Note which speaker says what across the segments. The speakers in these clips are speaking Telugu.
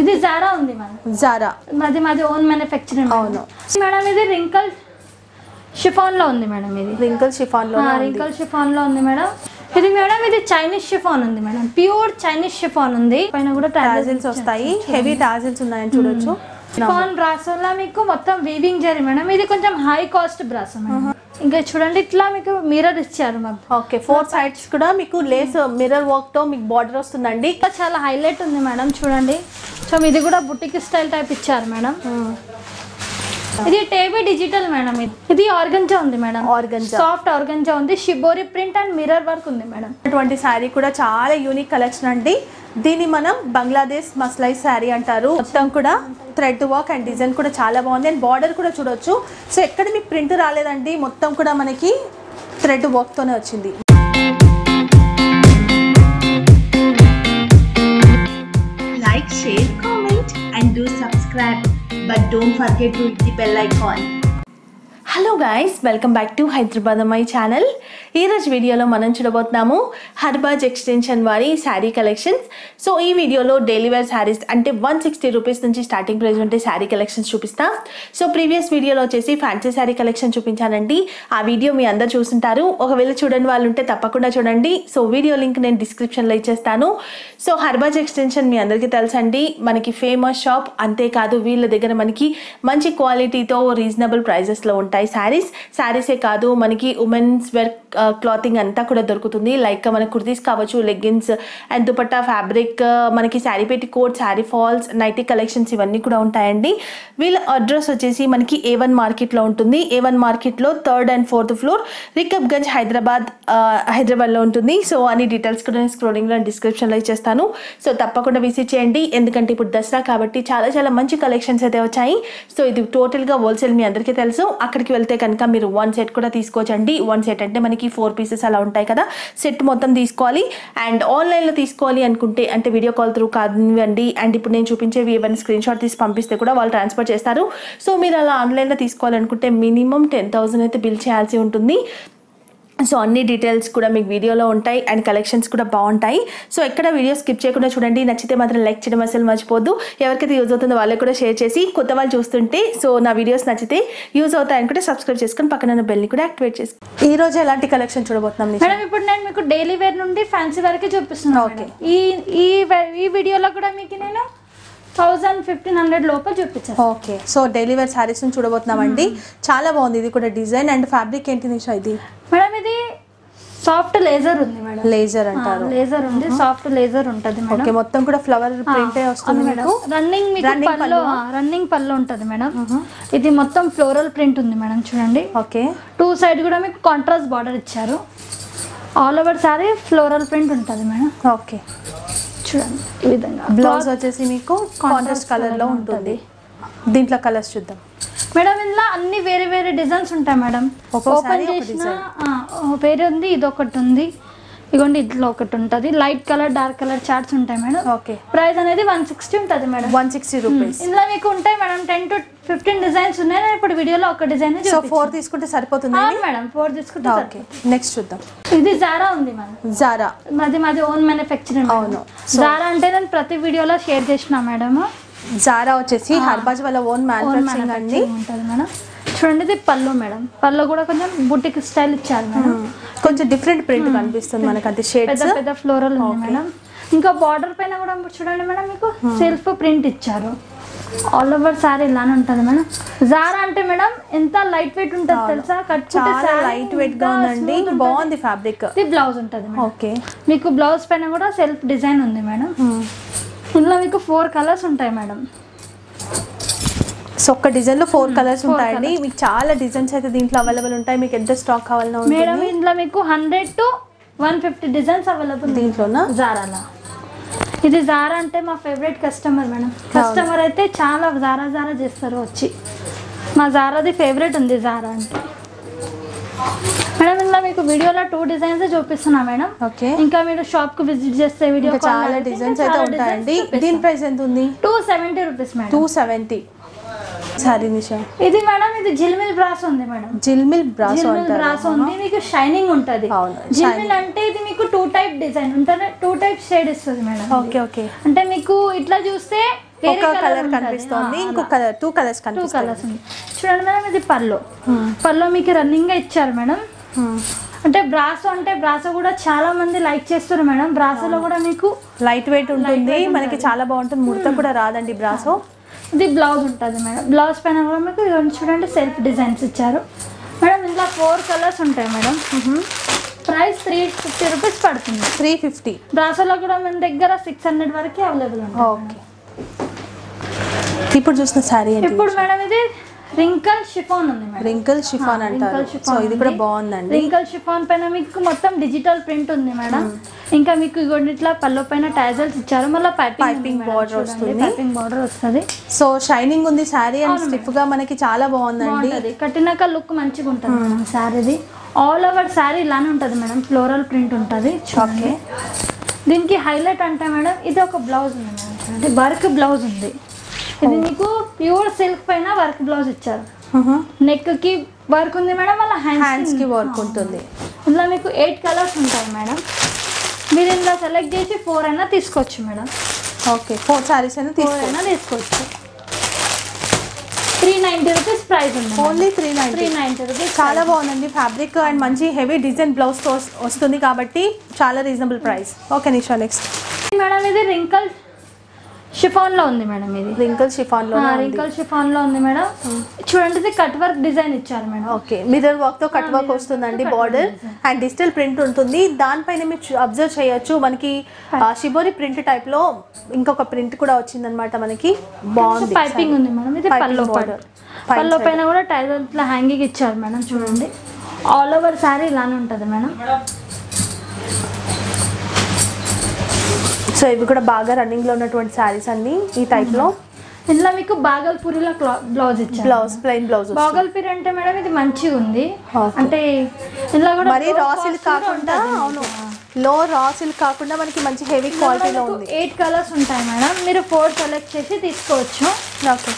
Speaker 1: ఇది జారా ఉంది మేడం
Speaker 2: జారా
Speaker 1: మాది మాది ఓన్ మ్యానుఫ్యాక్చరింగ్
Speaker 2: అవును.
Speaker 1: మేడం ఇది రింకల్ షిఫాన్ లో ఉంది మేడం ఇది
Speaker 2: రింకిల్ షిఫాన్ లో
Speaker 1: రింకల్ షిఫాన్ లో ఉంది మేడం ఇది మేడం ఇది చైనీస్ షిఫాన్ ఉంది మేడం ప్యూర్ చైనీస్ షిఫాన్ ఉంది పైన కూడా
Speaker 2: టాజిల్స్ వస్తాయి హెవీ టాజిల్స్ ఉన్నాయని చూడొచ్చు
Speaker 1: షిఫాన్ బ్రాస్ వల్ల మీకు మొత్తం వీవింగ్ జరి మేడం ఇది కొంచెం హై కాస్ట్ బ్రాస్ మేడం ఇంకా చూడండి ఇట్లా మీకు మిర్రర్ ఇచ్చారు మ్యామ్
Speaker 2: ఓకే ఫోర్ సైడ్స్ కూడా మీకు లేస్ మిర్రర్ వర్క్ తో మీకు బార్డర్ వస్తుందండి
Speaker 1: ఇంకా చాలా హైలైట్ ఉంది మేడం చూడండి సో ఇది కూడా బుట్టిక్ స్టైల్ టైప్ ఇచ్చారు మేడం ఇది టేబీ డిజిటల్ మేడం ఇది ఇది ఆర్గంజా ఉంది మేడం
Speaker 2: Organza.
Speaker 1: సాఫ్ట్ ఆర్గంజా ఉంది shibori print and mirror work ఉంది మేడం
Speaker 2: అటువంటి శారీ కూడా చాలా యూనిక్ కలెక్షన్ అండి దీన్ని మనం బంగ్లాదేశ్ మస్లై శారీ అంటారు మొత్తం కూడా థ్రెడ్ వర్క్ అండ్ డిజైన్ కూడా చాలా బాగుంది అండ్ బార్డర్ కూడా చూడొచ్చు సో ఎక్కడ మీకు ప్రింట్ రాలేదండి మొత్తం కూడా మనకి థ్రెడ్ వర్క్ తోనే వచ్చింది
Speaker 3: like, share, comment, and do subscribe. But don't forget to hit the bell icon.
Speaker 2: Hello guys welcome back to Hyderabad my channel ఈరోజు వీడియోలో మనం చూడబోతున్నాము హర్బాజ్ ఎక్స్టెన్షన్ వారి శారీ కలెక్షన్స్ సో ఈ వీడియోలో డైలీ వేర్ శారీస్ అంటే వన్ సిక్స్టీ రూపీస్ నుంచి స్టార్టింగ్ ప్రైస్ ఉంటే శారీ కలెక్షన్స్ చూపిస్తా సో ప్రీవియస్ వీడియోలో వచ్చేసి ఫ్యాన్సీ శారీ కలెక్షన్ చూపించానండి ఆ వీడియో మీ అందరు చూసుంటారు ఒకవేళ చూడని వాళ్ళు ఉంటే తప్పకుండా చూడండి సో వీడియో లింక్ నేను డిస్క్రిప్షన్లో ఇచ్చేస్తాను సో హర్బాజ్ ఎక్స్టెన్షన్ మీ అందరికీ తెలుసండి మనకి ఫేమస్ షాప్ అంతేకాదు వీళ్ళ దగ్గర మనకి మంచి క్వాలిటీతో రీజనబుల్ ప్రైజెస్లో ఉంటాయి శారీస్ శారీసే కాదు మనకి ఉమెన్స్ వేర్ క్లాతింగ్ అంతా కూడా దొరుకుతుంది లైక్ మన కుర్తీస్ కావచ్చు లెగ్గిన్స్ అండ్ దుపట్టా ఫ్యాబ్రిక్ మనకి sari petticoat sari falls nighty collections ఇవన్నీ కూడా ఉంటాయండి వీళ్ళ అడ్రస్ వచ్చేసి మనకి ఏ వన్ మార్కెట్లో ఉంటుంది ఏ వన్ మార్కెట్లో third and fourth floor Rikabgunj Hyderabad ఆ, హైదరాబాద్లో ఉంటుంది సో అన్ని డీటెయిల్స్ కూడా నేను స్క్రోలింగ్లో డిస్క్రిప్షన్లో ఇచ్చేస్తాను సో తప్పకుండా విజిట్ చేయండి ఎందుకంటే ఇప్పుడు దసరా కాబట్టి చాలా చాలా మంచి కలెక్షన్స్ అయితే వచ్చాయి సో ఇది టోటల్గా హోల్సేల్ మీ అందరికీ తెలుసు అక్కడికి వెళ్తే కనుక మీరు వన్ సెట్ కూడా తీసుకోవచ్చండి వన్ సెట్ అంటే మనకి ఫోర్ పీసెస్ అలా ఉంటాయి కదా సెట్ మొత్తం తీసుకోవాలి అండ్ ఆన్లైన్లో తీసుకోవాలి అనుకుంటే అంటే వీడియో కాల్ త్రూ కానివ్వండి అండ్ ఇప్పుడు నేను చూపించేవి ఏమైనా స్క్రీన్ షాట్ తీసి పంపిస్తే కూడా వాళ్ళు ట్రాన్స్ఫర్ చేస్తారు సో మీరు అలా ఆన్లైన్లో తీసుకోవాలనుకుంటే మినిమం టెన్ థౌసండ్ అయితే బిల్ చేయాల్సి ఉంటుంది సో అన్ని డీటెయిల్స్ కూడా మీకు వీడియోలో ఉంటాయి అండ్ కలెక్షన్స్ కూడా బాగుంటాయి సో ఎక్కడ వీడియో స్కిప్ చేయకుండా చూడండి నచ్చితే మాత్రం లైక్ చేయడం అసలు మర్చిపోద్దు ఎవరికైతే యూజ్ అవుతుందో వాళ్ళకి కూడా షేర్ చేసి కొత్త వాళ్ళు చూస్తుంటే సో నా వీడియోస్ నచ్చితే యూజ్ అవుతాయి అనుకుంటే సబ్స్క్రైబ్ చేసుకొని పక్కన ఉన్న బెల్ని కూడా యాక్టివేట్ చేసుకో ఈ రోజు ఎలాంటి కలెక్షన్ చూడబోతున్నాం నిషా?
Speaker 1: మేడం ఇప్పుడు నేను మీకు డైలీ వేర్ నుండి ఫ్యాన్సీ వరకే చూపిస్తున్నాను
Speaker 2: Okay.
Speaker 1: మేడం. ఈ ఈ వే- ఈ వీడియోలో కూడా మీకు నేను థౌజండ్ ఫిఫ్టీన్ హండ్రెడ్ లోపల చూపించాను
Speaker 2: okay so daily wear saris చూడబోతున్నామండి చాలా బాగుంది ఇది కూడా డిజైన్ అండ్ ఫ్యాబ్రిక్ ఏంటి నిషా ఇది
Speaker 1: మేడం ఇది సాఫ్ట్ లేజర్ ఉంది మేడం
Speaker 2: లేజర్ అంటారు
Speaker 1: లేజర్ ఉంది సాఫ్ట్ లేజర్ ఉంటది మేడం
Speaker 2: ఓకే మొత్తం కూడా ఫ్లవర్ ప్రింటే వస్తుంది మీకు
Speaker 1: రన్నింగ్ మీకు
Speaker 2: Running
Speaker 1: పళ్ళు రన్నింగ్ పళ్ళు ఉంటది మేడం ఇది మొత్తం ఫ్లోరల్ ప్రింట్ ఉంది మేడం చూడండి
Speaker 2: ఓకే
Speaker 1: టూ సైడ్ కూడా మీకు కాంట్రాస్ట్ బార్డర్ ఇచ్చారు all over sari floral print ఉంటుంది మేడం
Speaker 2: ఓకే
Speaker 1: చూడండి ఈ విధంగా
Speaker 2: బ్లౌజ్ వచ్చేసి మీకు కాంట్రాస్ట్ కలర్ లో ఉంటుంది దీంట్లో కలర్స్ చూద్దాం
Speaker 1: మేడం ఇందులో అన్ని వేరే వేరే డిజైన్స్ ఉంటాయి మేడం
Speaker 2: ఒక్కో
Speaker 1: ఓపెన్
Speaker 2: saree ఒక
Speaker 1: చేసిన వేరే ఉంది ఇది ఒకటి ఉంది ఇగోండి ఇట్లా ఒకటి ఉంటుంది light colour dark colour charts ఉంటాయి మేడం
Speaker 2: ఓకే
Speaker 1: ప్రైస్ అనేది వన్ సిక్స్టీ ఉంటుంది మేడం
Speaker 2: వన్ సిక్స్టీ రూపీస్
Speaker 1: ఇందులో మీకు ఉంటాయి madam ten to fifteen designs ఉన్నాయి నేను ఇప్పుడు వీడియోలో ఒక డిజైన్
Speaker 2: సో ఫోర్ తీసుకుంటే సరిపోతుంది
Speaker 1: మేడం ఫోర్ తీసుకుంటే
Speaker 2: ఓకే నెక్స్ట్ చూద్దాం
Speaker 1: సరిపోతుంది. ఇది జారా ఉంది మేడం
Speaker 2: జారా
Speaker 1: మాది మాది ఓన్ మ్యానుఫ్యాక్చరింగ్
Speaker 2: అవును.
Speaker 1: జారా అంటే నేను ప్రతి వీడియోలో షేర్ చేసిన మేడం
Speaker 2: జారా వచ్చేసి హర్బాజ్ వాళ్ళ ఓన్ మ్యానుఫ్యాక్చరింగ్ అండి
Speaker 1: ఉంటుంది మేడం చూడండి ఇది పళ్ళు మేడం పళ్ళు కూడా కొంచెం బుట్టిక్ స్టైల్ ఇచ్చారు మేడం
Speaker 2: కొంచెం డిఫరెంట్ ప్రింట్ కనిపిస్తుంది మనకి అంటే షేడ్స్
Speaker 1: పెద్ద పెద్ద ఫ్లోరల్ ఉంది మేడం ఇంకా బార్డర్ పైన కూడా చూడండి మేడం మీకు సెల్ఫ్ ప్రింట్ ఇచ్చారు ఆల్ ఓవర్ సారీ ఇలానే ఉంటుంది మేడం జారా అంటే మేడం ఎంత లైట్ వెయిట్ ఉంటుంది తెలుసా కట్టుకుంటే
Speaker 2: చాలా లైట్ వెయిట్ గా ఉందండి బాగుంది ఫ్యాబ్రిక్
Speaker 1: ఇది బ్లౌజ్ ఉంటుంది మేడం
Speaker 2: ఓకే
Speaker 1: మీకు బ్లౌజ్ పైన కూడా సెల్ఫ్ డిజైన్ ఉంది మేడం ఇందులో మీకు ఫోర్ కలర్స్ ఉంటాయి మేడం
Speaker 2: సో ఒక్క డిజైన్ లో ఫోర్ కలర్స్ ఉంటాయండి మీకు చాలా డిజైన్స్ అయితే దీంట్లో అవైలబుల్ ఉంటాయి మీకు ఎంత స్టాక్ కావాలన్నా ఉంటుంది
Speaker 1: మేడం ఇందులో మీకు hundred to one fifty designs available
Speaker 2: దీంట్లోనా
Speaker 1: జారాలా ఇది జారా అంటే మా ఫేవరెట్ కస్టమర్ మేడం కస్టమర్ అయితే చాలా జారా జారా చేస్తారు వచ్చి మా జారాది ఫేవరెట్ ఉంది జారా అంటే మేడం ఇందులో మీకు వీడియోలో టూ డిజైన్స్ చూపిస్తున్నా మేడం
Speaker 2: ఓకే
Speaker 1: ఇంకా మీరు షాప్ కు విజిట్ చేస్తే వీడియో
Speaker 2: ఇంకా చాలా డిజైన్స్ అయితే ఉంటాయండి దీని ప్రైస్ ఎంత ఉంది
Speaker 1: two seventy rupees madam
Speaker 2: two seventy sari Nisha
Speaker 1: ఇది మేడం ఇది జిల్మిల్ బ్రాస్ ఉంది మేడం
Speaker 2: జిల్మిల్ బ్రాసో
Speaker 1: జిల్మిల్
Speaker 2: అంటారు
Speaker 1: బ్రాస్ ఉంది మీకు షైనింగ్ ఉంటది
Speaker 2: అవును,
Speaker 1: జిల్మిల్ అంటే ఇది మీకు టూ టైప్ డిజైన్ ఉంటుంది టూ టైప్ షేడ్ ఇస్తుంది మేడం
Speaker 2: ఓకే ఓకే
Speaker 1: అంటే మీకు ఇట్లా చూస్తే వేరే
Speaker 2: ఒక
Speaker 1: colour
Speaker 2: కలర్
Speaker 1: ఉంటది.
Speaker 2: కనిపిస్తోంది
Speaker 1: ఆ,
Speaker 2: ఇంకో
Speaker 1: అలా.
Speaker 2: కలర్ టూ కలర్స్
Speaker 1: టూ
Speaker 2: కనిపిస్తాయి
Speaker 1: కలర్స్ ఉంది చూడండి మేడం ఇది పల్లో పల్లో మీకు రన్నింగ్ గా ఇచ్చారు మేడం అంటే బ్రాసో అంటే బ్రాసో కూడా చాలా మంది లైక్ చేస్తారు మేడం బ్రాసోలో కూడా మీకు
Speaker 2: లైట్ వెయిట్ ఉంటుంది మనకి చాలా బాగుంటుంది ముడత కూడా రాదండి బ్రాసో
Speaker 1: ఇది బ్లౌజ్ ఉంటుంది మేడం బ్లౌజ్ పైన కూడా మీకు ఇదిగోండి చూడండి సెల్ఫ్ డిజైన్స్ ఇచ్చారు మేడం ఇందులో ఫోర్ కలర్స్ ఉంటాయి madam price three fifty rupees పడుతుంది
Speaker 2: త్రీ ఫిఫ్టీ
Speaker 1: బ్రాసోలో కూడా మన దగ్గర సిక్స్ హండ్రెడ్ వరకు అవైలబుల్ ఉంటుంది
Speaker 2: ఓకే ఇప్పుడు చూసిన శారీ ఏంటి
Speaker 1: ఇప్పుడు మేడం ఇది రింకల్ షిఫాన్ ఉంది మేడం
Speaker 2: రింకిల్ షిఫాన్ అంటారు సో ఇది కూడా బాగుందండి
Speaker 1: రింకల్ షిఫాన్ పైన మీకు మొత్తం డిజిటల్ ప్రింట్ ఉంది మేడం ఇంకా మీకు ఇగోండి ఇట్లా పళ్ళు పైన టైజల్స్ ఇచ్చారు మళ్ళీ పైపింగ్
Speaker 2: Piping border వస్తుంది.
Speaker 1: పైపింగ్ బార్డర్ వస్తుంది
Speaker 2: సో షైనింగ్ ఉంది శారీ అండ్ స్టిఫ్ గా మనకి చాలా బాగుందండి
Speaker 1: బాగుంటది కట్టినాక లుక్ మంచిగా ఉంటుంది మేడం శారీది ఆల్ ఓవర్ శారీ ఇలానే ఉంటుంది మేడం ఫ్లోరల్ ప్రింట్ ఉంటుంది చూడండి దీనికి హైలైట్ అంటే మేడం ఇది ఒక బ్లౌజ్ ఉంది మేడం చూడండి వర్క్ బ్లౌజ్ ఉంది ఇది మీకు ప్యూర్ సిల్క్ పైన వర్క్ బ్లౌజ్ ఇచ్చారు నెక్ కి వర్క్ ఉంది మేడం వాళ్ళ
Speaker 2: హ్యాండ్స్
Speaker 1: హ్యాండ్స్
Speaker 2: కి వర్క్ ఉంటుంది
Speaker 1: ఇందులో మీకు ఎయిట్ కలర్స్ ఉంటాయి మేడం మీరు ఇందులో సెలెక్ట్ చేసి ఫోర్ అయినా తీసుకోవచ్చు మేడం
Speaker 2: ఓకే ఫోర్ శారీస్ అయినా
Speaker 1: ఫోర్
Speaker 2: తీసుకో
Speaker 1: అయినా తీసుకోవచ్చు త్రీ నైంటీ రూపీస్ ప్రైస్ ఉంది
Speaker 2: only three ninety
Speaker 1: three ninety rupees
Speaker 2: చాలా బాగుందండి ఫ్యాబ్రిక్ అండ్ మంచి హెవీ డిజైన్ బ్లౌజ్ తో వస్తుంది కాబట్టి చాలా reasonable price okay Nisha next
Speaker 1: madam ఇది రింకల్ షిఫాన్ లో ఉంది మేడం ఇది
Speaker 2: రింకిల్ షిఫాన్ లో
Speaker 1: రింకల్ షిఫాన్ లో ఉంది మేడం చూడండి ఇది కట్ వర్క్ డిజైన్ ఇచ్చారు మేడం
Speaker 2: ఓకే మిర్రర్ వర్క్ తో కట్ వర్క్ వస్తుందండి బార్డర్ అండ్ డిజిటల్ ప్రింట్ ఉంటుంది దానిపైన మీరు అబ్జర్వ్ చేయొచ్చు మనకి షిబోరి ప్రింట్ టైప్ లో ఇంకొక ప్రింట్ కూడా వచ్చిందనమాట మనకి బాగుంది
Speaker 1: పైపింగ్ ఉంది మేడం ఇది
Speaker 2: Piping
Speaker 1: పల్లో
Speaker 2: border.
Speaker 1: border పల్లో పైన కూడా టైలర్ ఇట్లా హ్యాంగింగ్ ఇచ్చారు మేడం చూడండి ఆల్ ఓవర్ శారీ ఇలానే ఉంటుంది మేడం
Speaker 2: సో ఇవి కూడా బాగా రన్నింగ్ లో ఉన్నటువంటి శారీస్ అండి ఈ టైప్ లో
Speaker 1: ఇందులో మీకు బాగల్పూరిలో బ్లౌజ్ ఇచ్చారు
Speaker 2: బ్లౌజ్ ప్లెయిన్ బ్లౌజ్
Speaker 1: బాగల్పూరి అంటే మేడం ఇది మంచిగా ఉంది
Speaker 2: Okay.
Speaker 1: అంటే ఇందులో కూడా
Speaker 2: మరి రా సిల్క్ కాకుండా అవును లో రా సిల్క్ కాకుండా మనకి మంచి హెవీ క్వాలిటీలో ఉంది
Speaker 1: ఎయిట్ కలర్స్ ఉంటాయి మేడం మీరు ఫోర్ సెలెక్ట్ చేసి తీసుకోవచ్చు
Speaker 2: ఓకే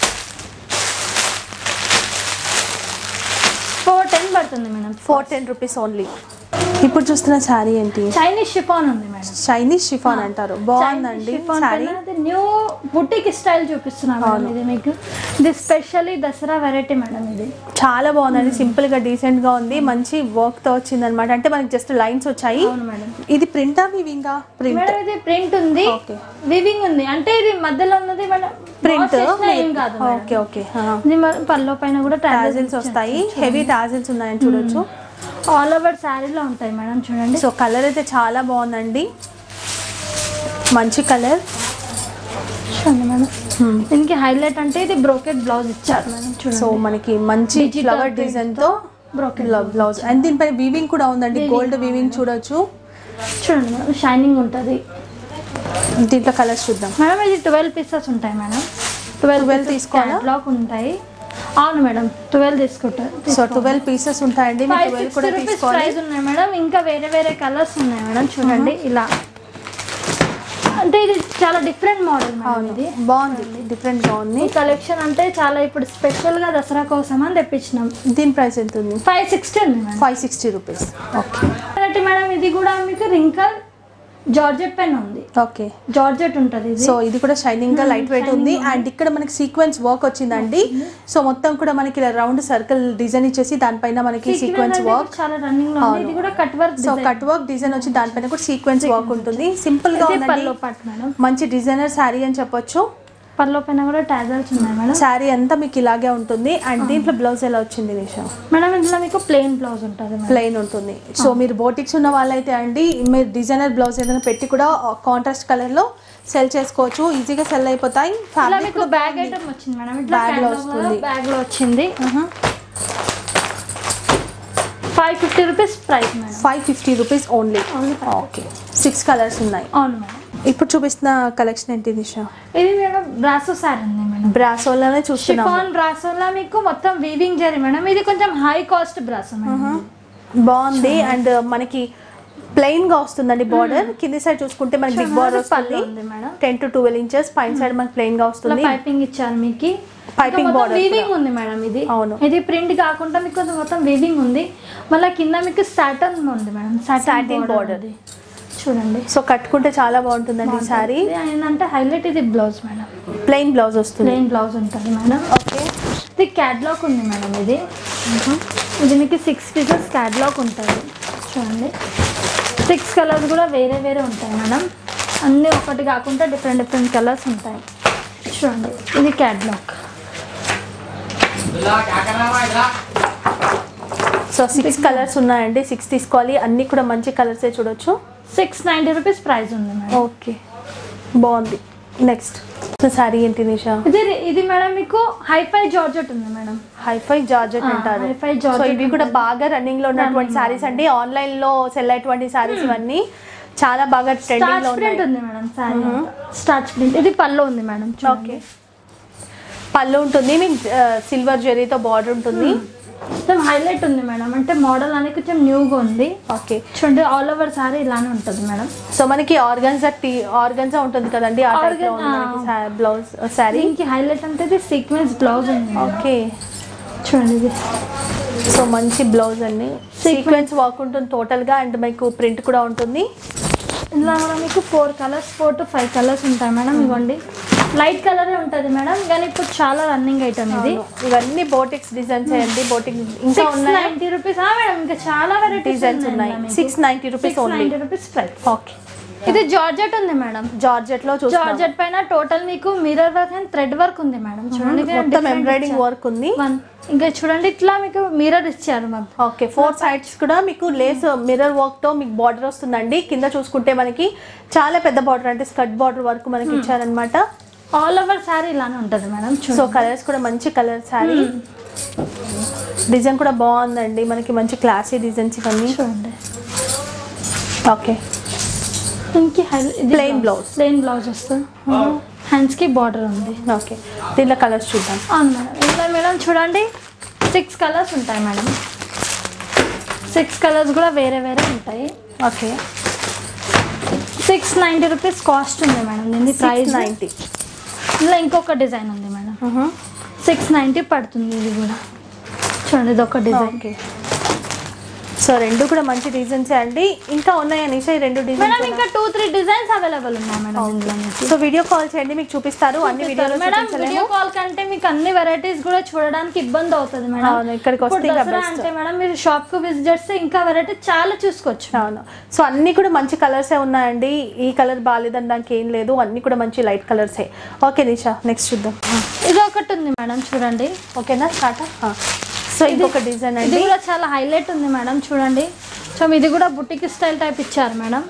Speaker 1: ఫోర్ టెన్ పడుతుంది madam
Speaker 2: four ten rupees only ఇప్పుడు చూస్తున్న శారీ ఏంటి
Speaker 1: చైనీస్ షిఫాన్ ఉంది మేడం
Speaker 2: చైనీస్ షిఫాన్ అంటారు బాగుందండి శారీ
Speaker 1: న్యూ బుటిక్ స్టైల్ చూపిస్తున్నాను మేడం ఇది మీకు ఇది స్పెషల్లీ దసరా వెరైటీ మేడం ఇది
Speaker 2: చాలా బాగుందండి సింపుల్ గా డీసెంట్ గా ఉంది మంచి వర్క్ తో వచ్చింది అనమాట అంటే మనకి జస్ట్ లైన్స్ వచ్చాయి
Speaker 1: అవును మేడం
Speaker 2: ఇది ప్రింటా వివింగా ప్రింట్
Speaker 1: మేడం ఇది ప్రింట్ ఉంది
Speaker 2: Okay.
Speaker 1: వివింగ్ ఉంది అంటే ఇది మధ్యలో ఉన్నది మేడం
Speaker 2: ప్రింట్
Speaker 1: wash చేసినా ఏం కాదు మేడం.
Speaker 2: ఓకే ఓకే
Speaker 1: ఇది మన పల్లో పైన కూడా
Speaker 2: టాజిల్స్ వస్తాయి హెవీ టాజిల్స్ ఉన్నాయని చూడొచ్చు
Speaker 1: ఆల్ ఓవర్ శారీలో ఉంటాయి మేడం చూడండి
Speaker 2: సో కలర్ అయితే చాలా బాగుందండి మంచి కలర్
Speaker 1: చూడండి మేడం దీనికి హైలైట్ అంటే ఇది బ్రోకెట్ బ్లౌజ్ ఇచ్చారు మేడం
Speaker 2: సో
Speaker 1: చూడండి
Speaker 2: మనకి మంచి
Speaker 1: Digital
Speaker 2: ఫ్లవర్
Speaker 1: print
Speaker 2: డిజైన్ తో
Speaker 1: బ్రోకెట్
Speaker 2: బ్లౌజ్ అండ్ దీనిపైన వీవింగ్ కూడా ఉందండి గోల్డ్ వీవింగ్ చూడొచ్చు
Speaker 1: చూడండి మేడం షైనింగ్ ఉంటుంది
Speaker 2: దీంట్లో కలర్స్ చూద్దాం
Speaker 1: మేడం ఇది ట్వెల్వ్ పీసెస్ ఉంటాయి మేడం ట్వెల్వ్
Speaker 2: 12 తీసుకోవాలా?
Speaker 1: క్యాట్లాగ్ ఉంటాయి అవును మేడం ట్వెల్వ్ తీసుకుంటారు
Speaker 2: సో ట్వెల్వ్ పీసెస్ ఉంటాయండి మీరు
Speaker 1: ఫైవ్
Speaker 2: ట్వెల్వ్
Speaker 1: సిక్స్టీ
Speaker 2: కూడా
Speaker 1: రూపీస్
Speaker 2: తీసుకోవాలి
Speaker 1: ప్రైస్ ఉన్నాయి మేడం ఇంకా వేరే వేరే కలర్స్ ఉన్నాయి మేడం చూడండి ఇలా అంటే ఇది చాలా డిఫరెంట్ మోడల్ మేడం ఇది
Speaker 2: బాగుంది డిఫరెంట్ గా ఉంది
Speaker 1: ఈ కలెక్షన్ అంటే చాలా ఇప్పుడు స్పెషల్ గా దసరా కోసం అని తెప్పించినాం
Speaker 2: దీని ప్రైస్ ఎంత ఉంది
Speaker 1: ఫైవ్ సిక్స్టీ ఉంది madam
Speaker 2: five sixty rupees okay
Speaker 1: కాబట్టి మేడం ఇది కూడా మీకు రింకల్ జార్జెట్ పెన్ ఉంది
Speaker 2: ఓకే
Speaker 1: జార్జెట్ ఉంటుంది ఇది
Speaker 2: సో ఇది కూడా షైనింగ్ గా లైట్ వెయిట్ ఉంది అండ్ ఇక్కడ మనకి సీక్వెన్స్ వర్క్ వచ్చిందండి సో మొత్తం కూడా మనకి ఇలా రౌండ్ సర్కిల్ డిజైన్ ఇచ్చేసి దానిపైన మనకి
Speaker 1: Sequence
Speaker 2: సీక్వెన్స్
Speaker 1: అంటే
Speaker 2: వర్క్
Speaker 1: చాలా రన్నింగ్ లో ఉంది ఇది కూడా cut work
Speaker 2: so cut work design వచ్చి దానిపైన కూడా సీక్వెన్స్ వర్క్ ఉంటుంది సింపుల్ గా ఉందండి
Speaker 1: పల్లో పాటు మేడం
Speaker 2: మంచి డిజైనర్ శారీ అని చెప్పొచ్చు
Speaker 1: పల్లో పైన కూడా టాజల్స్ ఉన్నాయి మేడం
Speaker 2: శారీ అంతా మీకు ఇలాగే ఉంటుంది అండ్ దీంట్లో బ్లౌజ్ ఎలా వచ్చింది నిషా
Speaker 1: మేడం ఇందులో మీకు ప్లెయిన్ బ్లౌజ్ ఉంటుంది మేడం
Speaker 2: ప్లెయిన్ ఉంటుంది సో మీరు బోటిక్స్ ఉన్న వాళ్ళైతే అండి మీరు డిజైనర్ బ్లౌజ్ ఏదైనా పెట్టి కూడా కాంట్రాస్ట్ కలర్ లో సెల్ చేసుకోవచ్చు ఈజీగా సెల్ అయిపోతాయి
Speaker 1: ఇలా
Speaker 2: ఫ్యాబ్రిక్
Speaker 1: మీకు బ్యాగ్ ఐటమ్ వచ్చింది మేడం ఇట్లా
Speaker 2: Bag లో వస్తుంది.
Speaker 1: బ్యాగ్ లో వచ్చింది five fifty rupees price madam
Speaker 2: five fifty rupees only
Speaker 1: Only five.
Speaker 2: Okay six colours ఉన్నాయి
Speaker 1: అవును మేడం
Speaker 2: ఇప్పుడు చూపిస్తున్న కలెక్షన్ ఏంటి నిషా
Speaker 1: ఇది మేడం బ్రాసో సారీ ఉంది మేడం
Speaker 2: బ్రాసోలోనే చూస్తున్నాము
Speaker 1: షిఫాన్ బ్రాసోలా మీకు మొత్తం వీవింగ్ జరీ మేడం ఇది కొంచెం హై కాస్ట్ బ్రాసో మేడం
Speaker 2: బాగుంది అండ్ మనకి ప్లెయిన్ గా వస్తుందండి బార్డర్ కింది సైడ్ చూసుకుంటే మనకి బిగ్ బార్డర్
Speaker 1: పళ్ళు
Speaker 2: వస్తుంది
Speaker 1: ఉంది madam
Speaker 2: ten to twelve inches పైన సైడ్ మనకి ప్లెయిన్ గా
Speaker 1: ఇట్లా
Speaker 2: వస్తుంది
Speaker 1: పైపింగ్ ఇచ్చారు మీకు
Speaker 2: Piping border
Speaker 1: వీవింగ్ ఉంది మేడం ఇది
Speaker 2: అవును.
Speaker 1: ఇది ప్రింట్ కాకుండా మీకు కొంచెం మొత్తం వీవింగ్ ఉంది మళ్ళీ కింద మీకు సాటన్ ఉంది madam
Speaker 2: Satin
Speaker 1: satin
Speaker 2: border.
Speaker 1: border చూడండి
Speaker 2: సో కట్టుకుంటే చాలా బాగుంటుందండి ఈ శారీ
Speaker 1: ఇది ఏంటంటే హైలైట్ ఇది బ్లౌజ్ మేడం
Speaker 2: ప్లెయిన్ బ్లౌజ్ వస్తుంది
Speaker 1: ప్లెయిన్ బ్లౌజ్ ఉంటుంది మేడం
Speaker 2: ఓకే
Speaker 1: ఇది క్యాట్లాగ్ ఉంది మేడం ఇది ఇది మీకు సిక్స్ పీసెస్ క్యాట్లాగ్ ఉంటుంది చూడండి సిక్స్ కలర్స్ కూడా వేరే వేరే ఉంటాయి మేడం అన్నీ ఒకటి కాకుండా డిఫరెంట్ డిఫరెంట్ కలర్స్ ఉంటాయి చూడండి ఇది క్యాట్లాగ్
Speaker 2: సో సిక్స్ కలర్స్ ఉన్నాయండి సిక్స్ తీసుకోవాలి అన్ని కూడా మంచి కలర్సే చూడొచ్చు
Speaker 1: సిక్స్ నైంటీ రూపీస్ ప్రైస్ ఉంది మేడం
Speaker 2: ఓకే బాగుంది నెక్స్ట్ శారీ ఏంటి నిషా
Speaker 1: ఇది ఇది మేడం మీకు హైఫై జార్జెట్ ఉంది మేడం
Speaker 2: హైఫై జార్జెట్
Speaker 1: ఆ,
Speaker 2: అంటారు
Speaker 1: hi-fi
Speaker 2: సో
Speaker 1: జార్జెట్
Speaker 2: ఇవి కూడా
Speaker 1: ఉంటుంది.
Speaker 2: బాగా రన్నింగ్ లో ఉన్నటువంటి సారీస్ అండి ఆన్లైన్ లో సెల్ అయ్యేటువంటి సారీస్ ఇవన్నీ చాలా బాగా ట్రెండింగ్
Speaker 1: స్టార్చ్
Speaker 2: లో
Speaker 1: ప్రింట్
Speaker 2: ఉన్నాయి
Speaker 1: ఉంది మేడం సారీ స్టార్చ్ ప్రింట్ ఇది పళ్ళు ఉంది మేడం
Speaker 2: ఓకే పళ్ళు ఉంటుంది మీకు సిల్వర్ జెరీతో బార్డర్ ఉంటుంది
Speaker 1: కొంచెం హైలైట్ ఉంది మేడం అంటే మోడల్ అనేది కొంచెం న్యూగా ఉంది
Speaker 2: ఓకే
Speaker 1: చూడండి ఆల్ ఓవర్ సారీ ఇలానే ఉంటుంది మేడం
Speaker 2: సో మనకి ఆర్గన్జా టీ ఆర్గన్జా ఉంటుంది కదండి ఆ టైప్ లో ఉంది
Speaker 1: Organ-
Speaker 2: మనకి బ్లౌజ్ శారీ
Speaker 1: దీనికి హైలైట్ అంటే ఇది సీక్వెన్స్ బ్లౌజ్ ఉంది మేడం.
Speaker 2: ఓకే
Speaker 1: చూడండి ఇది
Speaker 2: సో మంచి బ్లౌజ్ అండి సీక్వెన్స్ వర్క్ ఉంటుంది టోటల్ గా అండ్ మీకు ప్రింట్ కూడా ఉంటుంది
Speaker 1: ఇందులో కూడా మీకు four colours four to five colours ఉంటాయి మేడం ఇవ్వండి లైట్ కలరే ఉంటుంది మేడం కానీ ఇప్పుడు చాలా రన్నింగ్ ఐటమ్ ఇది
Speaker 2: అవును. ఇవన్నీ బోటిక్స్ డిజైన్స్ అండి బోటిక్ ఇంకా
Speaker 1: సిక్స్
Speaker 2: ఉన్నాయి
Speaker 1: నైన్టీ రూపీస్ మేడం ఇంకా చాలా వెరైటీస్
Speaker 2: డిజైన్స్ ఉన్నాయి six ninety rupees
Speaker 1: six
Speaker 2: only
Speaker 1: ninety rupees price
Speaker 2: okay
Speaker 1: ఇది జార్జెట్ ఉంది మేడం
Speaker 2: జార్జెట్ లో చూస్తాం
Speaker 1: జార్జెట్ పైన టోటల్ మీకు mirror work and thread work ఉంది మేడం చూడండి ఇక్కడ
Speaker 2: మొత్తం
Speaker 1: different
Speaker 2: ఎంబ్రాయిడింగ్
Speaker 1: ఇచ్చారు.
Speaker 2: వర్క్ ఉంది
Speaker 1: One. ఇంకా చూడండి ఇట్లా మీకు మిర్రర్ ఇచ్చారు మాకు
Speaker 2: ఓకే ఫోర్ సైడ్స్ కూడా మీకు లేస్ మిర్రర్ వర్క్ తో మీకు బార్డర్ వస్తుందండి కింద చూసుకుంటే మనకి చాలా పెద్ద బార్డర్ అంటే స్కర్ట్ బార్డర్ వర్క్ మనకి ఇచ్చారనమాట
Speaker 1: ఆల్ ఓవర్ సారీ ఇలానే ఉంటుంది మేడం
Speaker 2: సో
Speaker 1: చూడండి
Speaker 2: కలర్స్ కూడా మంచి కలర్ శారీ డిజైన్ కూడా బాగుందండి మనకి మంచి క్లాసీ డిజైన్స్ ఇవన్నీ
Speaker 1: చూడండి
Speaker 2: ఓకే
Speaker 1: దీనికి
Speaker 2: Plain blouse.
Speaker 1: ప్లెయిన్ బ్లౌజ్ వస్తుంది హ్యాండ్స్ కి బార్డర్ ఉంది
Speaker 2: ఓకే దీంట్లో కలర్స్ చూద్దాం
Speaker 1: అవును మేడం ఇందులో మేడం చూడండి సిక్స్ కలర్స్ ఉంటాయి మేడం సిక్స్ కలర్స్ కూడా వేరే వేరే ఉంటాయి
Speaker 2: okay
Speaker 1: six ninety rupees cost ఉంది మేడం దీని
Speaker 2: సిక్స్
Speaker 1: ప్రైస్
Speaker 2: నైంటీ
Speaker 1: ఇందులో ఇంకొక డిజైన్ ఉంది మేడం సిక్స్ నైంటీ పడుతుంది ఇది కూడా చూడండి ఇది ఒక డిజైన్
Speaker 2: ఓకే సో రెండు కూడా మంచి డిజైన్స్ అండి ఇంకా ఉన్నాయా నిషా ఈ రెండు
Speaker 1: మేడం
Speaker 2: డిజైన్స్
Speaker 1: ఇంకా టూ త్రీ డిజైన్స్ అవైలబుల్ ఉన్నాయి మేడం ఇందులో మీకు.
Speaker 2: సో వీడియో కాల్ చేయండి మీకు చూపిస్తారు అన్ని వీడియోలో
Speaker 1: మేడం వీడియో
Speaker 2: చూపించలేము
Speaker 1: కాల్ కంటే మీకు అన్ని వెరైటీస్ కూడా చూడడానికి ఇబ్బంది అవుతుంది మేడం
Speaker 2: అవును, ఇక్కడికి వస్తే
Speaker 1: ఇప్పుడు
Speaker 2: ఇంకా
Speaker 1: దసరా
Speaker 2: best.
Speaker 1: అంటే మేడం మీరు షాప్ కు విజిట్ చేస్తే ఇంకా వెరైటీ చాలా చూసుకోవచ్చు
Speaker 2: అవును సో అన్ని కూడా మంచి కలర్సే ఉన్నాయండి ఈ కలర్ బాగాలేదని దానికి ఏం లేదు అన్ని కూడా మంచి లైట్ కలర్సే ఓకే నిషా నెక్స్ట్ చూద్దాం
Speaker 1: ఇది ఒకటి ఉంది మేడం చూడండి
Speaker 2: ఓకేనా స్టార్ట్ సో ఇంకొక డిజైన్
Speaker 1: ఇది
Speaker 2: అండి
Speaker 1: కూడా చాలా హైలైట్ ఉంది మేడం చూడండి సో ఇది కూడా బుటిక్ స్టైల్ టైప్ ఇచ్చారు మేడం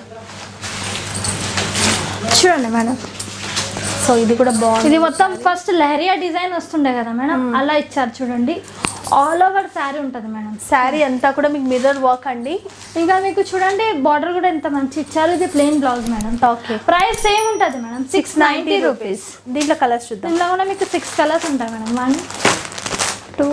Speaker 1: చూడండి మేడం
Speaker 2: సో ఇది కూడా బాగుంది
Speaker 1: ఇది మొత్తం ఫస్ట్ లహరియా డిజైన్ వస్తుండే కదా మేడం అలా ఇచ్చారు చూడండి ఆల్ ఓవర్ శారీ ఉంటుంది మేడం
Speaker 2: శారీ అంతా కూడా మీకు మిర్రర్ వర్క్ అండి
Speaker 1: ఇంకా మీకు చూడండి బార్డర్ కూడా ఎంత మంచి ఇచ్చారు ఇది plain blouse madam
Speaker 2: okay
Speaker 1: price same ఉంటుంది మేడం సిక్స్ నైంటీ రూపీస్
Speaker 2: దీంట్లో కలర్స్ చూద్దాం
Speaker 1: ఇందులో కూడా మీకు సిక్స్ కలర్స్ ఉంటాయి madam one two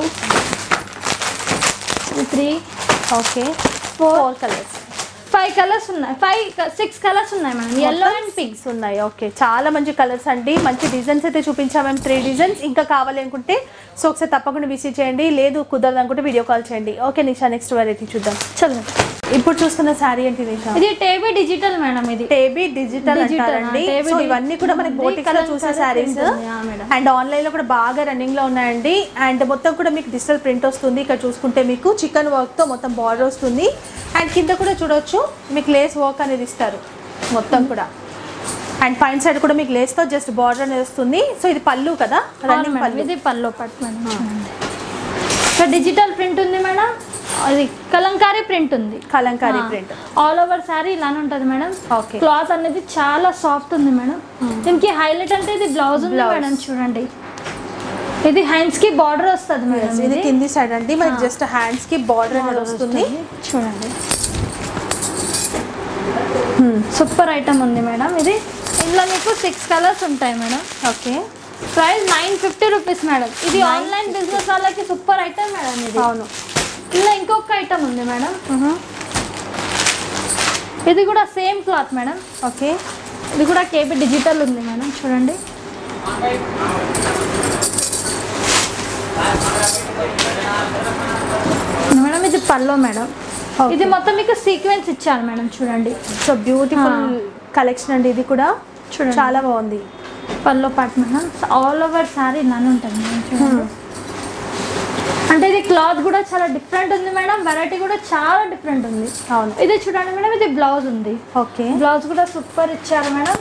Speaker 1: three
Speaker 2: okay
Speaker 1: four
Speaker 2: four colours
Speaker 1: five colours ఉన్నాయి ఫైవ్ సిక్స్ కలర్స్ ఉన్నాయి madam yellow and pink
Speaker 2: pinks ఉన్నాయి ఓకే చాలా మంచి కలర్స్ అండి మంచి డిజైన్స్ అయితే చూపించాము మేము త్రీ డిజైన్స్ ఇంకా కావాలి అనుకుంటే సో ఒకసారి తప్పకుండా విజిట్ చేయండి లేదు కుదరదు అనుకుంటే వీడియో కాల్ చేయండి ఓకే నిషా నెక్స్ట్ వెరైటీ చూద్దాం
Speaker 1: చలో
Speaker 2: ఇప్పుడు చూస్తున్న శారీ ఏంటి నిషా
Speaker 1: ఇది టేబీ డిజిటల్ మేడం ఇది
Speaker 2: టేబీ డిజిటల్
Speaker 1: Digital,
Speaker 2: అంటారండి
Speaker 1: ఆ, టేబీ
Speaker 2: సో
Speaker 1: డి-
Speaker 2: ఇవన్నీ కూడా మనకి
Speaker 1: ఇది
Speaker 2: బోటిక్స్ లో
Speaker 1: colour
Speaker 2: చూసే
Speaker 1: colour
Speaker 2: శారీస్
Speaker 1: print ఉంది, ఆ, మేడం.
Speaker 2: అండ్ ఆన్లైన్ లో కూడా బాగా రన్నింగ్ లో ఉన్నాయండి అండ్ మొత్తం కూడా మీకు డిజిటల్ ప్రింట్ వస్తుంది ఇక్కడ చూసుకుంటే మీకు చికెన్ వర్క్ తో మొత్తం బార్డర్ వస్తుంది అండ్ కింద కూడా చూడొచ్చు మీకు లేస్ వర్క్ అనేది ఇస్తారు మొత్తం కూడా అండ్ పైన సైడ్ కూడా మీకు లేస్ తో జస్ట్ బార్డర్ అనేది వస్తుంది సో ఇది పళ్ళు కదా
Speaker 1: అవును
Speaker 2: రన్నింగ్
Speaker 1: మేడం,
Speaker 2: పళ్ళు
Speaker 1: ఇది పల్లో పట్టు మేడం చూడండి ఇక్కడ డిజిటల్ ప్రింట్ ఉంది మేడం అది కలంకారీ ప్రింట్ ఉంది
Speaker 2: Kalamkari print
Speaker 1: all over sari ఇలానే ఉంటుంది మేడం
Speaker 2: ఓకే
Speaker 1: క్లాత్ అనేది చాలా సాఫ్ట్ ఉంది మేడం దీనికి హైలైట్ అంటే ఇది బ్లౌజ్ ఉంది
Speaker 2: Blouse.
Speaker 1: మేడం చూడండి ఇది హ్యాండ్స్ కి బార్డర్ వస్తుంది మేడం
Speaker 2: ఇది కింది సైడ్ అండి మనకి జస్ట్ హ్యాండ్స్ కి బార్డర్ అనేది వస్తుంది
Speaker 1: చూడండి సూపర్ ఐటమ్ ఉంది మేడం ఇది ఇందులో మీకు సిక్స్ కలర్స్ ఉంటాయి madam
Speaker 2: okay
Speaker 1: price nine fifty rupees madam ఇది ఆన్లైన్ బిజినెస్ వాళ్ళకి సూపర్ ఐటమ్ మేడం ఇది
Speaker 2: అవును
Speaker 1: ఇందులో ఇంకొక ఐటమ్ ఉంది మేడం ఇది కూడా సేమ్ క్లాత్ మేడం
Speaker 2: ఓకే
Speaker 1: ఇది కూడా కేబీ డిజిటల్ ఉంది మేడం చూడండి మేడం ఇది పల్లో మేడం
Speaker 2: Okay.
Speaker 1: ఇది మొత్తం మీకు సీక్వెన్స్ ఇచ్చారు మేడం చూడండి
Speaker 2: సో బ్యూటిఫుల్ కలెక్షన్ అండి ఇది కూడా
Speaker 1: చూడండి.
Speaker 2: చాలా బాగుంది
Speaker 1: పల్లో పాటు మేడం ఆల్ ఓవర్ సారీ ఇలానే ఉంటుంది మేడం చూడండి అంటే ఇది క్లాత్ కూడా చాలా డిఫరెంట్ ఉంది మేడం వెరైటీ కూడా చాలా డిఫరెంట్ ఉంది
Speaker 2: అవును
Speaker 1: ఇది చూడండి మేడం ఇది బ్లౌజ్ ఉంది
Speaker 2: ఓకే
Speaker 1: బ్లౌజ్ కూడా సూపర్ ఇచ్చారు మేడం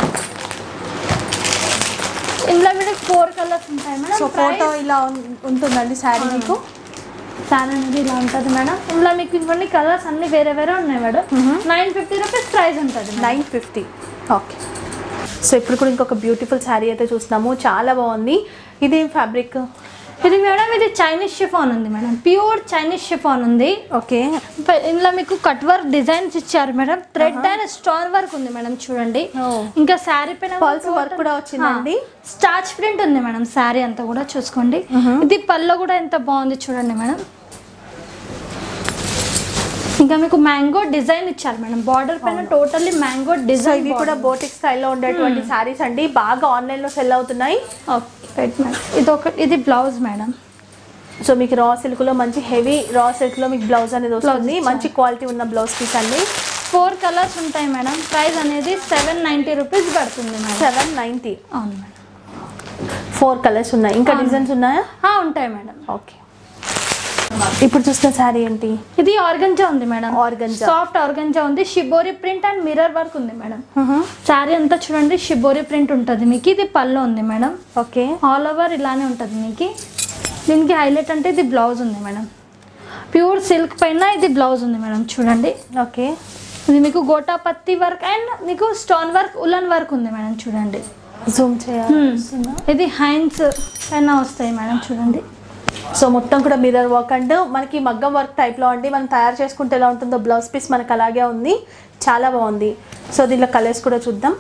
Speaker 1: ఇందులో మీకు ఫోర్ కలర్స్ ఉంటాయి మేడం
Speaker 2: సో ఫోటో ఇలా ఉం- ఉంటుందండి శారీ మీకు
Speaker 1: సారీ అనేది ఇలా ఉంటుంది మేడం ఇందులో మీకు ఇవన్నీ కలర్స్ అన్ని వేరే వేరే ఉన్నాయి madam nine fifty rupees price ఉంటుంది madam.
Speaker 2: Nine fifty okay so ఇప్పుడు కూడా ఇంకొక బ్యూటిఫుల్ శారీ అయితే చూస్తున్నాము చాలా బాగుంది ఇదేం ఫ్యాబ్రిక్
Speaker 1: ఇది మేడం ఇది చైనీస్ షిఫాన్ ఉంది మేడం ప్యూర్ చైనీస్ షిఫాన్ ఉంది
Speaker 2: ఓకే
Speaker 1: ప- ఇందులో మీకు కట్ వర్క్ డిజైన్స్ ఇచ్చారు madam thread and stone work ఉంది మేడం చూడండి
Speaker 2: Oh.
Speaker 1: ఇంకా శారీ పైన
Speaker 2: Pulse work కూడా వచ్చిందండి.
Speaker 1: స్టార్చ్ ప్రింట్ ఉంది మేడం శారీ అంతా కూడా చూసుకోండి ఇది పళ్ళు కూడా ఎంత బాగుంది చూడండి మేడం ఇంకా మీకు మ్యాంగో డిజైన్ ఇచ్చారు మేడం బార్డర్ పైన టోటల్లీ మ్యాంగో
Speaker 2: సో
Speaker 1: డిజైన్
Speaker 2: ఇవి కూడా బోటిక్ స్టైల్లో ఉండేటువంటి శారీస్ అండి బాగా ఆన్లైన్లో సెల్ అవుతున్నాయి
Speaker 1: మేడం ఇది ఒక ఇది బ్లౌజ్ మేడం
Speaker 2: సో మీకు రా సిల్క్లో మంచి హెవీ రా సిల్క్లో మీకు బ్లౌజ్ అనేది వస్తుంది
Speaker 1: ఇచ్చారు.
Speaker 2: మంచి క్వాలిటీ ఉన్న బ్లౌజ్ పీస్ అండి
Speaker 1: ఫోర్ కలర్స్ ఉంటాయి మేడం ప్రైస్ అనేది సెవెన్ నైంటీ రూపీస్ పడుతుంది మేడం
Speaker 2: సెవెన్ నైంటీ
Speaker 1: అవును మేడం
Speaker 2: ఫోర్ కలర్స్ ఉన్నాయి ఇంకా
Speaker 1: అవును.
Speaker 2: డిజైన్స్ ఉన్నాయా
Speaker 1: ఆ, ఉంటాయి మేడం
Speaker 2: ఓకే ఇప్పుడు చూసిన శారీ ఏంటి
Speaker 1: ఇది ఆర్గంజా ఉంది మేడం
Speaker 2: Organza.
Speaker 1: సాఫ్ట్ ఆర్గంజా ఉంది shibori print and mirror work ఉంది మేడం శారీ అంతా చూడండి షిబోరి ప్రింట్ ఉంటుంది మీకు ఇది పళ్ళు ఉంది మేడం
Speaker 2: ఓకే
Speaker 1: ఆల్ ఓవర్ ఇలానే ఉంటుంది మీకు దీనికి హైలైట్ అంటే ఇది బ్లౌజ్ ఉంది మేడం ప్యూర్ సిల్క్ పైన ఇది బ్లౌజ్ ఉంది మేడం చూడండి
Speaker 2: ఓకే
Speaker 1: ఇది మీకు గోటా పత్తి వర్క్ అండ్ మీకు స్టోన్ వర్క్ ఉలన్ వర్క్ ఉంది మేడం చూడండి
Speaker 2: జూమ్ చేయాలి
Speaker 1: Hmm. ఇది హైన్స్ పైన వస్తాయి మేడం చూడండి
Speaker 2: సో మొత్తం కూడా మిర్రర్ వర్క్ అండ్ మనకి మగ్గం వర్క్ టైప్లో అండి మనం తయారు చేసుకుంటే ఎలా ఉంటుందో బ్లౌజ్ పీస్ మనకు అలాగే ఉంది చాలా బాగుంది సో దీంట్లో కలర్స్ కూడా చూద్దాం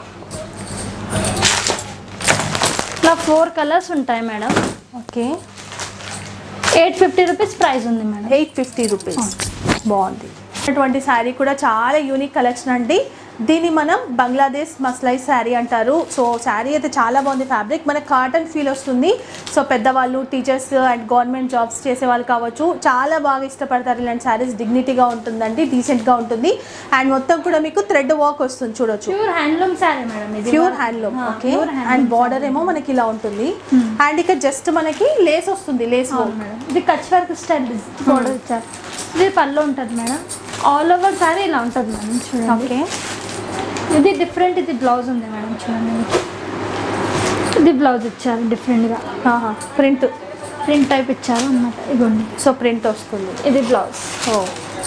Speaker 1: ఇలా ఫోర్ కలర్స్ ఉంటాయి madam
Speaker 2: okay
Speaker 1: eight fifty rupees price ఉంది మేడం
Speaker 2: ఎయిట్ ఫిఫ్టీ రూపీస్ బాగుంది అటువంటి శారీ కూడా చాలా యూనిక్ కలెక్షన్ అండి దీన్ని మనం బంగ్లాదేశ్ మస్లై శారీ అంటారు సో శారీ అయితే చాలా బాగుంది ఫ్యాబ్రిక్ మనకు కాటన్ ఫీల్ వస్తుంది సో పెద్దవాళ్ళు టీచర్స్ అండ్ గవర్నమెంట్ జాబ్స్ చేసే వాళ్ళు కావచ్చు చాలా బాగా ఇష్టపడతారు ఇలాంటి శారీస్ డిగ్నిటీగా ఉంటుందండి డీసెంట్గా ఉంటుంది అండ్ మొత్తం కూడా మీకు థ్రెడ్ వర్క్ వస్తుంది చూడొచ్చు
Speaker 1: ప్యూర్ హ్యాండ్లూమ్ శారీ మేడం ఇది
Speaker 2: ప్యూర్ హ్యాండ్లూమ్
Speaker 1: ఆ,
Speaker 2: okay
Speaker 1: pure handloom
Speaker 2: and border ఏమో మనకి ఇలా ఉంటుంది అండ్ ఇక జస్ట్ మనకి లేస్ వస్తుంది లేస్
Speaker 1: అవును
Speaker 2: వర్క్
Speaker 1: మేడం ఇది కచ్ వర్క్ స్టైల్ బోర్డర్ ఇచ్చారు ఇది పళ్ళు ఉంటుంది మేడం ఆల్ ఓవర్ శారీ ఇలా ఉంటుంది మేడం చూడండి
Speaker 2: ఓకే
Speaker 1: ఇది డిఫరెంట్ ఇది బ్లౌజ్ ఉంది మేడం చూడండి మీకు. ఇది బ్లౌజ్ ఇచ్చారు డిఫరెంట్గా
Speaker 2: ప్రింట్
Speaker 1: ప్రింట్ టైప్ ఇచ్చారు అన్నమాట ఇదిగోండి
Speaker 2: సో ప్రింట్ వస్తుంది
Speaker 1: ఇది బ్లౌజ్
Speaker 2: ఓ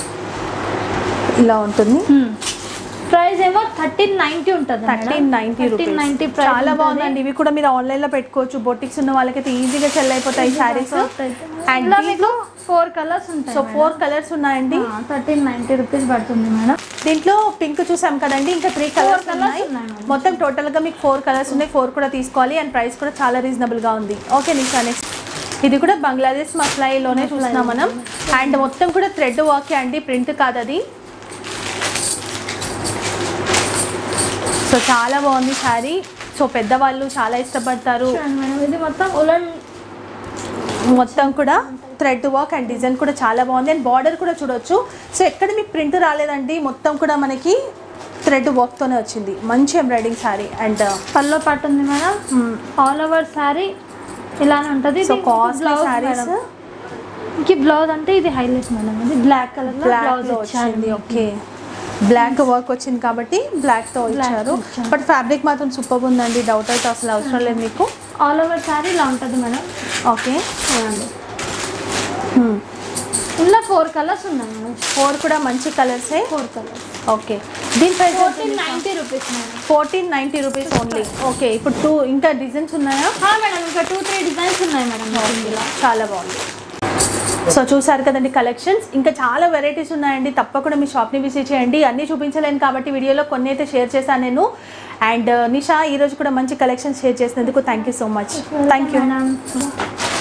Speaker 2: ఇలా ఉంటుంది
Speaker 1: ప్రైస్ ఏమో థర్టీన్ నైన్టీ ఉంటుంది
Speaker 2: thirteen ninety
Speaker 1: thirteen ninety
Speaker 2: rupees చాలా బాగుందండి ఇవి కూడా మీరు ఆన్లైన్ లో పెట్టుకోవచ్చు బొటిక్స్ ఉన్న వాళ్ళకైతే ఈజీగా సెల్ అయిపోతాయి శారీస్ అండ్
Speaker 1: అండ్ మీకు ఫోర్ కలర్స్ ఉంటాయి
Speaker 2: సో ఫోర్ కలర్స్ ఉన్నాయండి
Speaker 1: థర్టీన్ నైన్టీ రూపీస్ పడుతుంది మేడం
Speaker 2: దీంట్లో పింక్ చూసాం కదండి ఇంకా త్రీ కలర్స్
Speaker 1: colours
Speaker 2: ఉన్నాయి
Speaker 1: ఉన్నాయి మేడం.
Speaker 2: మొత్తం టోటల్ గా మీకు ఫోర్ కలర్స్ ఉన్నాయి ఫోర్ కూడా తీసుకోవాలి అండ్ ప్రైస్ కూడా చాలా రీజనబుల్ గా ఉంది ఓకే నిషా నెక్స్ట్ ఇది కూడా బంగ్లాదేశ్ మస్లాయిలోనే చూస్తున్నాం మనం అండ్ మొత్తం కూడా థ్రెడ్ వర్క్ అండి ప్రింట్ కాదు అది సో చాలా బాగుంది శారీ సో పెద్దవాళ్ళు చాలా ఇష్టపడతారు
Speaker 1: చూడండి మేడం ఇది మొత్తం ఉలన్
Speaker 2: మొత్తం కూడా థ్రెడ్ వర్క్ అండ్ డిజైన్ కూడా చాలా బాగుంది అండ్ బార్డర్ కూడా చూడొచ్చు సో ఎక్కడ మీకు ప్రింట్ రాలేదండి మొత్తం కూడా మనకి థ్రెడ్ వర్క్తోనే వచ్చింది మంచి ఎంబ్రాయిడింగ్ శారీ అండ్
Speaker 1: పల్లో పాటు ఉంది మేడం ఆల్ ఓవర్ శారీ ఇలానే ఉంటుంది
Speaker 2: సో కాస్ట్లీ శారీస్
Speaker 1: ఇంక బ్లౌజ్ అంటే ఇది హైలైట్ మేడం ఇది బ్లాక్ కలర్
Speaker 2: బ్లాక్
Speaker 1: బ్లౌజ్
Speaker 2: లో
Speaker 1: ఇచ్చారు
Speaker 2: వచ్చింది ఓకే బ్లాక్ వర్క్ వచ్చింది కాబట్టి బ్లాక్ తో
Speaker 1: Black
Speaker 2: ఇచ్చారు
Speaker 1: ఇచ్చారు.
Speaker 2: బట్ ఫ్యాబ్రిక్ మాత్రం సూపర్ ఉందండి డౌట్ అయితే అసలు అవసరం లేదు మీకు
Speaker 1: ఆల్ ఓవర్ శారీ ఇలా ఉంటుంది మేడం
Speaker 2: ఓకే
Speaker 1: చూడండి ఇందులో ఫోర్ కలర్స్ ఉన్నాయి మేడం
Speaker 2: ఫోర్ కూడా మంచి కలర్సే
Speaker 1: ఫోర్ కలర్స్
Speaker 2: ఓకే దీని price
Speaker 1: fourteen ninety rupees madam
Speaker 2: fourteen ninety rupees only okay ఇప్పుడు టూ ఇంకా డిజైన్స్ ఉన్నాయా
Speaker 1: ఆ, మేడం ఇంకా టూ త్రీ డిజైన్స్ ఉన్నాయి మేడం ఇందులో
Speaker 2: చాలా బాగుంది సో చూసారు కదండి కలెక్షన్స్ ఇంకా చాలా వెరైటీస్ ఉన్నాయండి తప్పకుండా మీ షాప్ని విజిట్ చేయండి అన్నీ చూపించలేను కాబట్టి వీడియోలో కొన్ని అయితే షేర్ చేశాను నేను అండ్ నిషా ఈరోజు కూడా మంచి కలెక్షన్స్ షేర్ చేసినందుకు thank you so much thank you
Speaker 1: madam